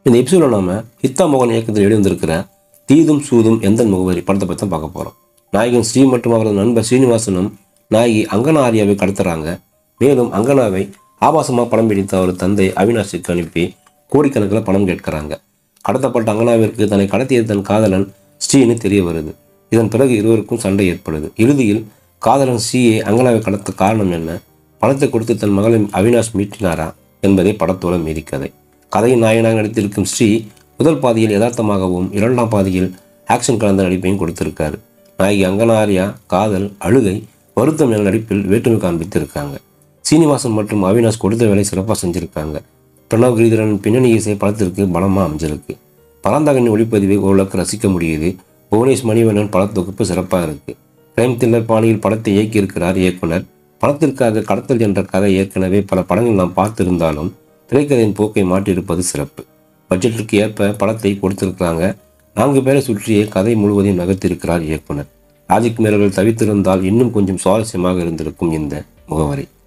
இந்த எபிசோட நாம ஹித்தா மோகன் இயக்கத்தில் வெளிவந்திருக்கிற தீதும் சூதும் எந்த முகவரி படத்தை பற்றி தான் பார்க்க போகிறோம் நாயகன் ஸ்ரீ மற்றும் அவரது நண்பர் ஸ்ரீனிவாசனும் நாயகி அங்கனா ஆரியாவை கடத்துறாங்க மேலும் அங்கனாவை ஆபாசமாக படம் பிடித்த அவர் தந்தை அவினாஷுக்கு அனுப்பி கோடிக்கணக்கில் பணம் கேட்கிறாங்க கடத்தப்பட்ட அங்கனாவிற்கு தன்னை கடத்திய தன் காதலன் ஸ்ரீன்னு தெரிய வருது இதன் பிறகு இருவருக்கும் சண்டை ஏற்படுது இறுதியில் காதலன் ஸ்ரீயை அங்கனாவை கடத்த காரணம் என்ன பணத்தை கொடுத்து தன் மகளை அவினாஷ் மீட்டினாரா என்பதே படத்தோட மீதி கதை கதையின் நாயகனாக நடித்திருக்கும் ஸ்ரீ முதல் பாதியில் யதார்த்தமாகவும் இரண்டாம் பாதியில் ஆக்ஷன் கலந்த நடிப்பையும் கொடுத்திருக்காரு நாயகி அங்கனாரியா காதல் அழுகை வருத்தம் என நடிப்பில் வேற்றுமை காண்பித்திருக்காங்க சீனிவாசன் மற்றும் அவினாஷ் கொடுத்த வேலை சிறப்பாக செஞ்சிருக்காங்க பிரணவ் கிரிதரன் பின்னணி இசை படத்திற்கு பலமாக அமைஞ்சிருக்கு பரந்தாகனின் ஒளிப்பதிவை ஓரளவுக்கு ரசிக்க முடியுது புவனேஷ் மணிவண்ணன் படத்தொகுப்பு சிறப்பாக இருக்கு கிரைம் தில்லர் பாணியில் படத்தை இயக்கியிருக்கிறார் இயக்குனர் படத்திற்காக கடத்தல் என்ற கதை ஏற்கனவே பல படங்கள் நாம் பார்த்திருந்தாலும் திரைக்கதையின் போக்கை மாற்றியிருப்பது சிறப்பு பட்ஜெட்டிற்கு ஏற்ப படத்தை கொடுத்திருக்கிறாங்க நான்கு பேரை சுற்றியே கதை முழுவதையும் நகர்த்தியிருக்கிறார் இயக்குனர் ராஜிக் மேலர்கள் தவித்திருந்தால் இன்னும் கொஞ்சம் சுவாரஸ்யமாக இருந்திருக்கும் இந்த முகவரி